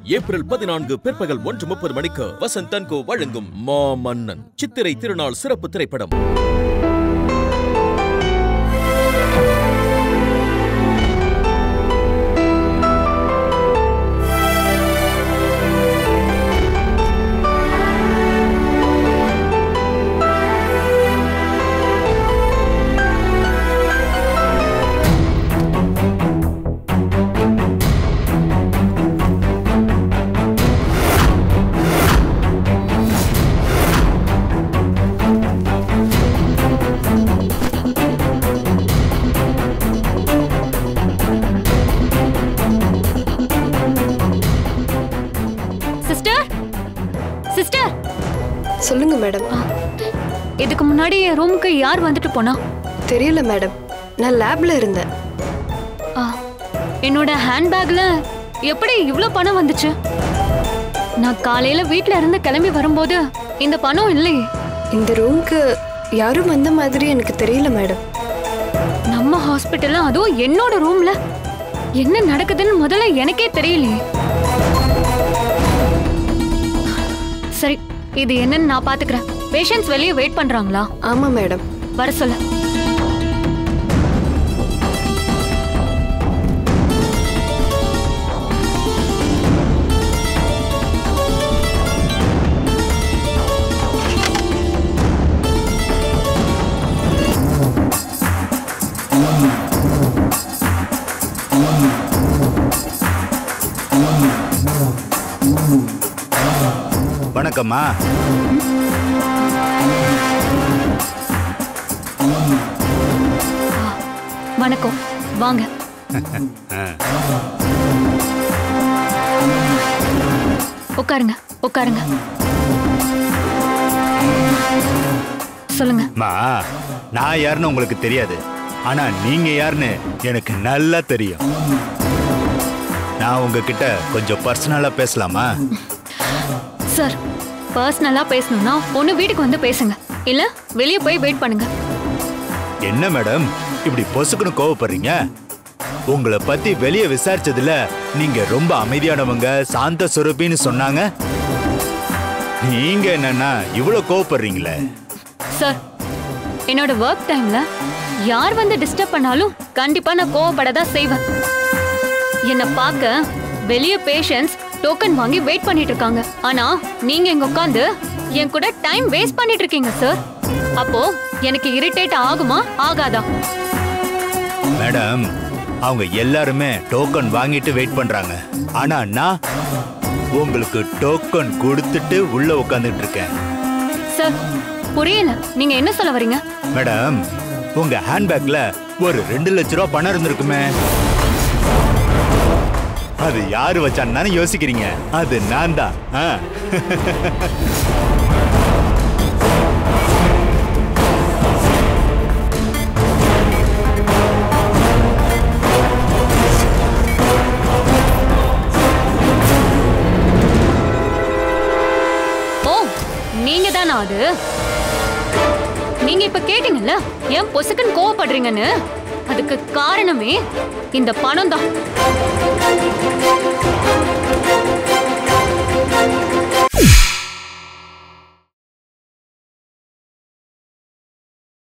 April பதினான்கு பிற்பகல் ஒன்று முப்பது மணிக்கு வசந்த் தன்கோ வழங்கும் மாமன்னன் சித்திரை திருநாள் சிறப்பு திரைப்படம் சிஸ்டர் சிஸ்டர் சொல்லுங்க மேடம் இதுக்கு முன்னாடி என் ரூமுக்கு யார் வந்துட்டு போனா தெரியல மேடம் நான் லேப்ல இருந்தேன் ஆ, என்னோட ஹேண்ட்பேக்ல எப்படி இவ்ளோ பணம் வந்துச்சு நான் காலையில வீட்ல இருந்து கிளம்பி வரும்போது இந்த பணம் இல்லையே இந்த ரூம்க்கு யாரும் வந்த மாதிரி எனக்கு தெரியல மேடம் நம்ம ஹாஸ்பிட்டல்ல அதுவும் என்னோட ரூம்ல என்ன நடக்குதுன்னு முதல்ல எனக்கே தெரியலையே சரி இது என்னன்னு நான் பாத்துக்கிறேன் பேஷண்ட்ஸ் வெளியே வெயிட் பண்றாங்களா ஆமா மேடம் வர சொல்லு வணக்கம்மா வணக்கம் வாங்க உட்காருங்க உட்காருங்க சொல்லுங்க மா நான் யாருன்னு உங்களுக்கு தெரியாது ஆனா நீங்க யாருன்னு எனக்கு நல்லா தெரியும் நான் உங்ககிட்ட கொஞ்சம் பர்சனலா பேசலாமா சார் பர்சனலா பேசணும்னா ஒண்ணு வீட்டுக்கு வந்து பேசுங்க இல்ல வெளியே போய் வெயிட் பண்ணுங்க என்ன மேடம் இப்படி பொசுக்குன்னு கோவப்படுறீங்க உங்களை பத்தி வெளியே விசாரிச்சதுல நீங்க ரொம்ப அமைதியானவங்க சாந்த சுரபின்னு சொன்னாங்க நீங்க என்னன்னா இவ்வளவு கோவப்படுறீங்களே சார் என்னோட ஒர்க் டைம்ல யார் வந்து டிஸ்டர்ப் பண்ணாலும் கண்டிப்பா நான் கோவப்பட தான் செய்வேன் என்னை பார்க்க வெளியே பேஷண்ட்ஸ் டோக்கன் வாங்கி வெயிட் பண்ணிட்டு இருக்காங்க ஆனா நீங்க இங்க உட்காந்து என் கூட டைம் வேஸ்ட் பண்ணிட்டு இருக்கீங்க சார் அப்போ எனக்கு இரிட்டேட் ஆகுமா ஆகாதா மேடம் அவங்க எல்லாருமே டோக்கன் வாங்கிட்டு வெயிட் பண்றாங்க ஆனா நான் உங்களுக்கு டோக்கன் கொடுத்துட்டு உள்ள உட்காந்துட்டு இருக்கேன் சார் புரியல நீங்க என்ன சொல்ல வரீங்க மேடம் உங்க ஹேண்ட்பேக்ல ஒரு ரெண்டு லட்ச ரூபா பணம் இருந்திருக்குமே அது யாரு வச்சான்னு யோசிக்கிறீங்க அது நான் தான் ஆ. ஓ நீங்க தானா அது நீங்க இப்ப கேட்டீங்கல்ல ஏன் பொசுக்குன்னு கோவப்படுறீங்கன்னு அதுக்கு காரணமே இந்த பணம் தான்